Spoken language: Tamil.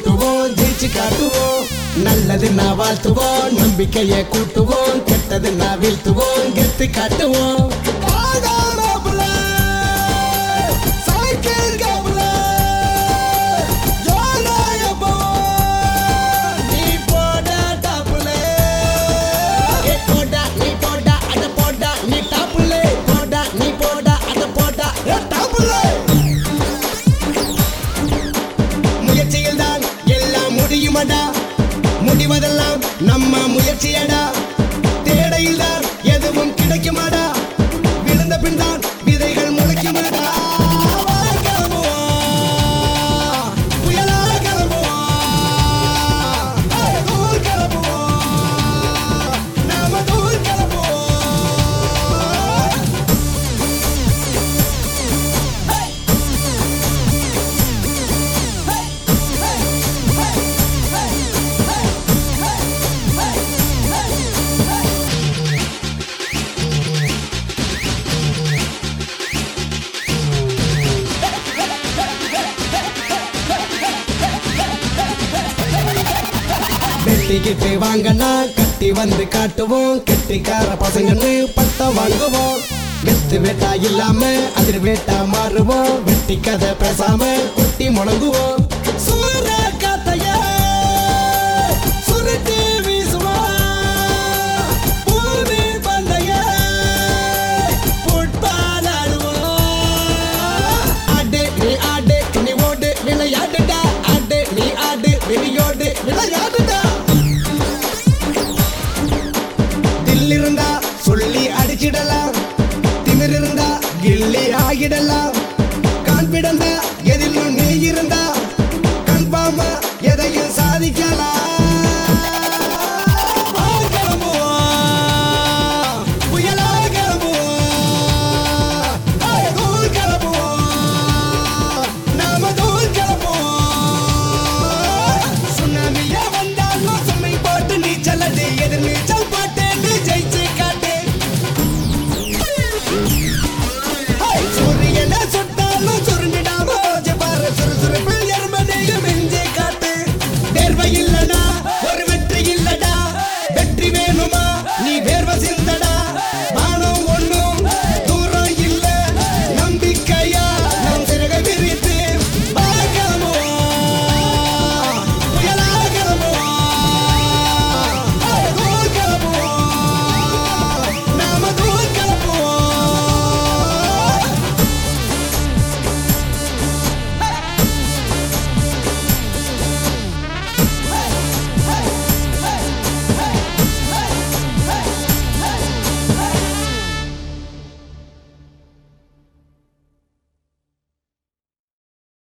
கூட்டுவோம் ஜெயிச்சு காட்டுவோம் நல்லது நான் வாழ்த்துவோம் நம்பிக்கையை கூட்டுவோம் கெட்டது நான் வீழ்த்துவோம் கெத்து காட்டுவோம் ஆடாடாப்புல, சைக்கிள் கபுல, ஜோலாயப்போ, நீ போடா டாப்புல. ஏ போடா, நீ போடா, அட போடா, நீ டாப்புல. போடா, நீ போடா, அட போடா, ஏ டாப்புல. முயற்சியில் தான் எல்லாம் முடியுமடா முடிவதெல்லாம் நம்ம முயற்சியடா தேடையில் தான் எதுவும் கிடைக்குமாடா விழுந்த பின் தான் விதைகள் முளைக்குமாடா வா, கிளம்புவோம். புயலா கிளம்புவோம். அட, தூள் கிளம்புவோம். நாம தூள் கிளம்புவோம். வெட்டிக்கிட்டு வாங்கண்ணா கட்டி வந்து காட்டுவோம் கெட்டிக்கார பசங்கன்னு பட்டம் வாங்குவோம் வெத்து வேட்டா இல்லாம அதிர் வேட்டா மாறுவோம் வெட்டி கதை பேசாம குட்டி முழங்குவோம் சூற காத்தைய சுருட்டி வீசுவோம் பூமி பந்தைய ஃபுட்பால் ஆடுவோம் ஆடு நீ ஆடு நீ ஓடு விளையாடுடா ஆடு நீ ஆடு வெளியோடு விளையாடுடா தில் இருந்தா சொல்லி அடிச்சிடலாம் திமிர் இருந்தா கில்லி ஆகிடலாம் கான்பிடந்தா எதிலும் நீ இருந்தா கன்ஃபார்மா எதையும்